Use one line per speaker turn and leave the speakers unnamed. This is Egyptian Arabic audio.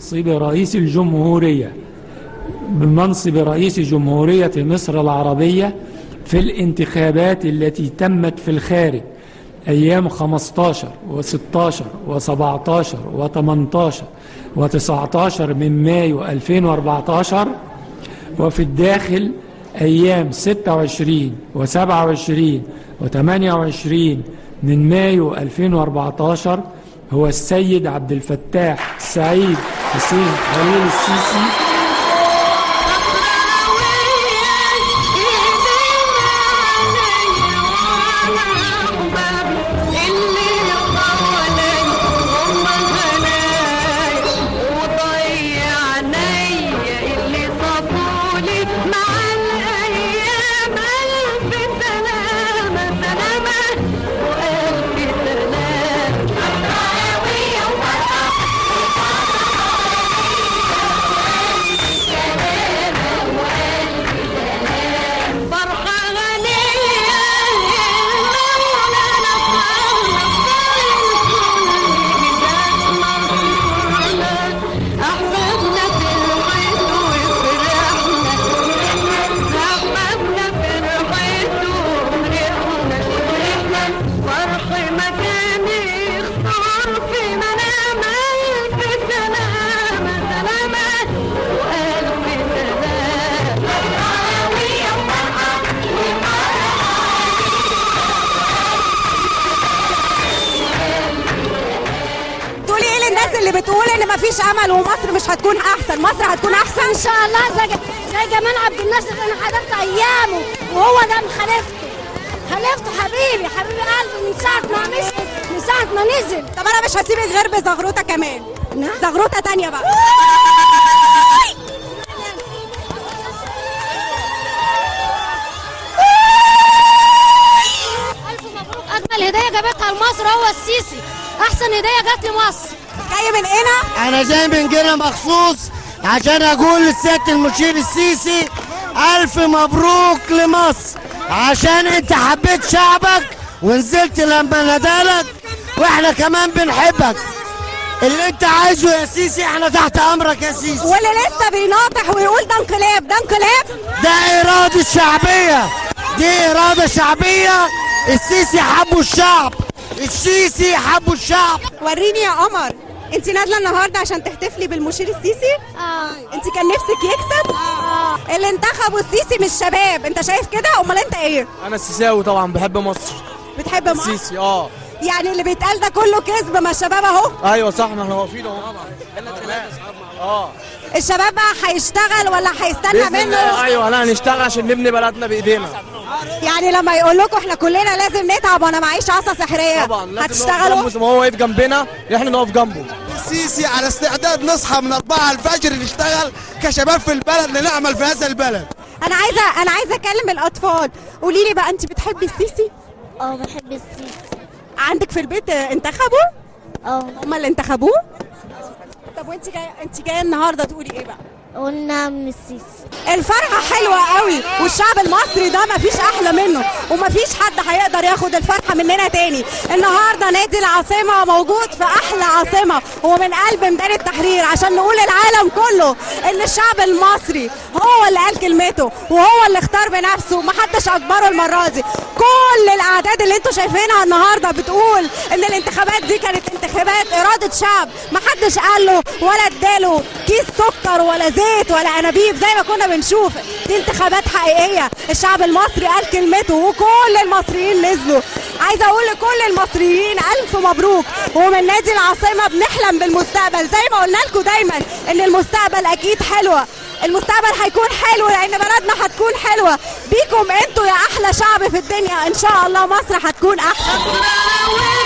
بمنصب رئيس الجمهورية بمنصب رئيس جمهورية مصر العربية في الانتخابات التي تمت في الخارج أيام 15 و16 و17 و18 و19 من مايو 2014 وفي الداخل أيام 26 و27 و28 من مايو 2014 هو السيد عبد الفتاح سعيد حسين خليل السيسي
مفيش امل ومصر مش هتكون احسن مصر هتكون احسن
ان شاء الله زي زي جمال عبد الناصر انا حضرت ايامه وهو ده خليفته خليفته حبيبي حبيبي قلبي من ساعه ما مشي من ساعه ما نزل
طب انا مش هسيبك غير بزغروطه كمان
نعم
زغروطه تانية بقى
الف مبروك اجمل هديه جابتها لمصر هو السيسي احسن هديه جت لمصر
جاي من هنا
انا جاي من هنا مخصوص عشان اقول للسيادة المشير السيسي الف مبروك لمصر عشان انت حبيت شعبك ونزلت لما نادالك واحنا كمان بنحبك اللي انت عايزه يا سيسي احنا تحت امرك يا سيسي
واللي لسه بيناطح ويقول ده انقلاب ده انقلاب
ده اراده شعبيه دي اراده شعبيه السيسي حبوا الشعب السيسي حبوا الشعب
وريني يا قمر انت نازله النهارده عشان تحتفلي بالمشير السيسي
اه
انت كان نفسك يكسب
اه
اللي انتخبوا السيسي مش شباب انت شايف كده امال انت ايه
انا السيساوي طبعا بحب مصر
بتحب مصر
السيسي اه
يعني اللي بيتقال ده كله كذب ما الشباب اهو
ايوه صح ما احنا واقفين اهو اه
الشباب بقى هيشتغل ولا هيستنى
باذن الله
منه
ايوه لا هنشتغل عشان نبني بلدنا بايدينا
يعني لما يقول لكم احنا كلنا لازم نتعب وانا معيش عصا سحريه
طبعا لازم نقف
هتشتغلوا
جنبه زي ما هو واقف جنبنا احنا نقف جنبه
السيسي على استعداد نصحى من 4 الفجر نشتغل كشباب في البلد لنعمل في هذا البلد
انا عايزه انا عايزه اكلم الاطفال قولي لي بقى انت بتحبي السيسي
اه بحب السيسي
عندك في البيت انتخبوا
اه
هما اللي انتخبوه طب وانت جايه انت جايه النهارده تقولي ايه بقى
قلنا من السيسي
الفرحة حلوة قوي والشعب المصري ده مفيش أحلى منه ومفيش حد هيقدر ياخد الفرحة مننا تاني النهاردة نادي العاصمة موجود في أحلى عاصمة ومن قلب ميدان التحرير عشان نقول للعالم كله إن الشعب المصري هو اللي قال كلمته وهو اللي اختار بنفسه محدش أجبره المرة دي كل الأعداد اللي انتوا شايفينها النهاردة بتقول إن الانتخابات دي كانت انتخابات إرادة شعب محدش قال له ولا اداله كيس سكر ولا زيت ولا أنابيب زي ما كنا بنشوف دي انتخابات حقيقيه الشعب المصري قال كلمته وكل المصريين نزلوا عايزه اقول لكل المصريين الف مبروك ومن نادي العاصمه بنحلم بالمستقبل زي ما قلنا لكم دايما ان المستقبل اكيد حلوه المستقبل هيكون حلو لان بلدنا هتكون حلوه بيكم انتوا يا احلى شعب في الدنيا ان شاء الله مصر هتكون احسن